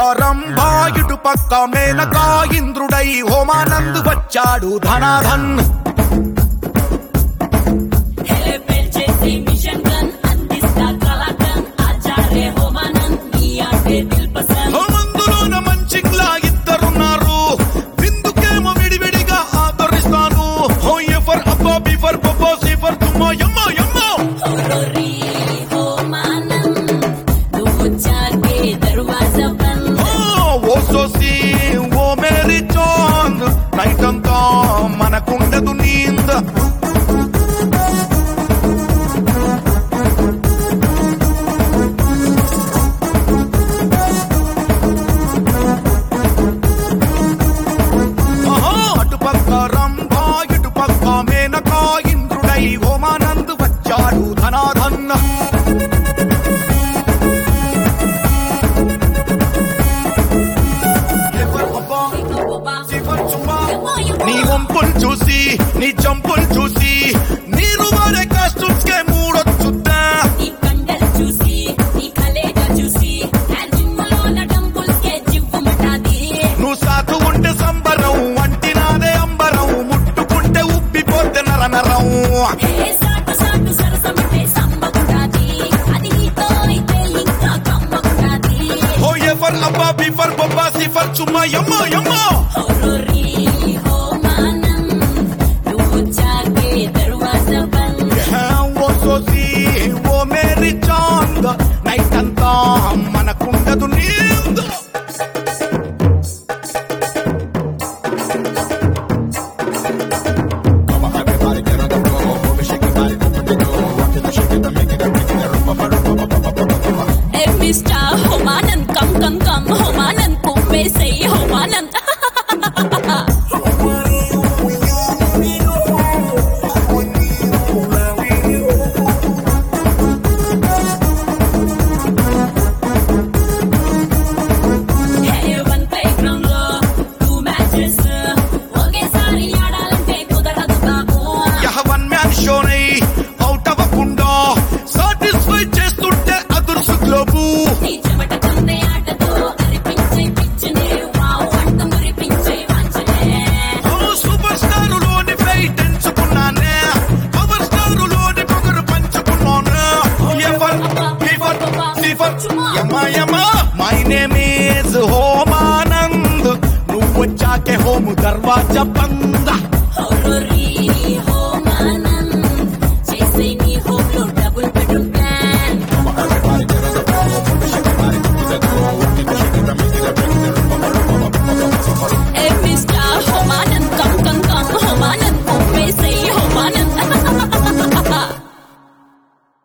రంభా ఇటు పక్క మేనకా ఇంద్రుడై హోమానంద్ వచ్చాడు ధనాధన్ హెలే పేల్చేసి మిషన్ గన్ అందిస్తా కళాకన్ ఆచార్య హోమానంద్ నీ ఆటే దిల్ పసంద్ మందులోన మంచిగ్లా ఇద్దరున్నారు విందుకేమో విడివిడిగా ఆదరిస్తాను హో ఏ ఫర్ అబ్బా బి ఫర్ బొబ్బో సి ఫర్ తుమ్మా యమ్మ యమ్మ హోరోరీ హోమానంద్ నువ్వు చాకే దర్వాజా బంద్ ఓ సోసి ఓ మేరీ చాంద్ నైట్ అంతా మనకుండదు నీంద ఆహా, అటుపక్క రంభా ఇటుపక్క మేనకా ఇంద్రుడై హోమానంద్ వచ్చాడు ధనాధన్న ఎవరు అబ్బా? సిఫర్ చుమ్మా. నీ వంపులు చూసి నీ జంపులు చూసి నీరు వాడే కాస్ట్యూమ్స్ కే మూడొచ్చుద్దా నీ కండలు చూసి నీ కలేజ చూసి ఆ జిమ్ములోన డంబుల్స్ కే జివ్వుమంటాది నువ్వు సాధు ఉంటే సంబరం వంటినాదే అంబరం ముట్టుకుంటే ఉబ్బిపోతే నర నరం ఏ సాటు సాటు సరసమంటే సంబగుండాది అది నీతో అయితే ఇంకా కమ్మగుండాది ఓ ఎవర్ అబ్బా బిఫర్ బొబ్బా సిఫర్ చుమ్మా యమ్మ యమ్మ హోరోరీ హోమానంద్ నువ్వు చాకే దర్వాజా బంద్ ఓ సోసి ఓ మేరీ చాంద్ నైట్ అంతా మనకుండదు నీంద ఏ mister Homanand come come come Homanand కుమ్మేసై హోమానంద్ హే వన్ పై గ్రౌండ్ లో టూ మ్యాచెస్ ఒకేసారి ఆడాలంటే కుదరదు బాబు యహ వన్ మ్యాన్ షోనై అవుట్ అవ్వకుండా సాటిస్ఫై చేస్తుంటే అదుర్సు గ్లోబు నీ చెమట కందే ఆటతో అరిపించే పిచ్చిని వావ్ అంటూ మురిపించే వాంచనే ఓ సూపర్ స్టార్ లోని ఫైట్ ఎంచుకున్నానే పవర్ స్టార్ లోని పొగరు పంచుకున్నాను ఎవర్ ఫీవర్ ఫీవర్ యమ్మ యమ్మ మై నేమ్ ఈజ్ హోమానంద్ నువ్వు వచ్చాకే హోము దర్వాజా బంద హోరోరీ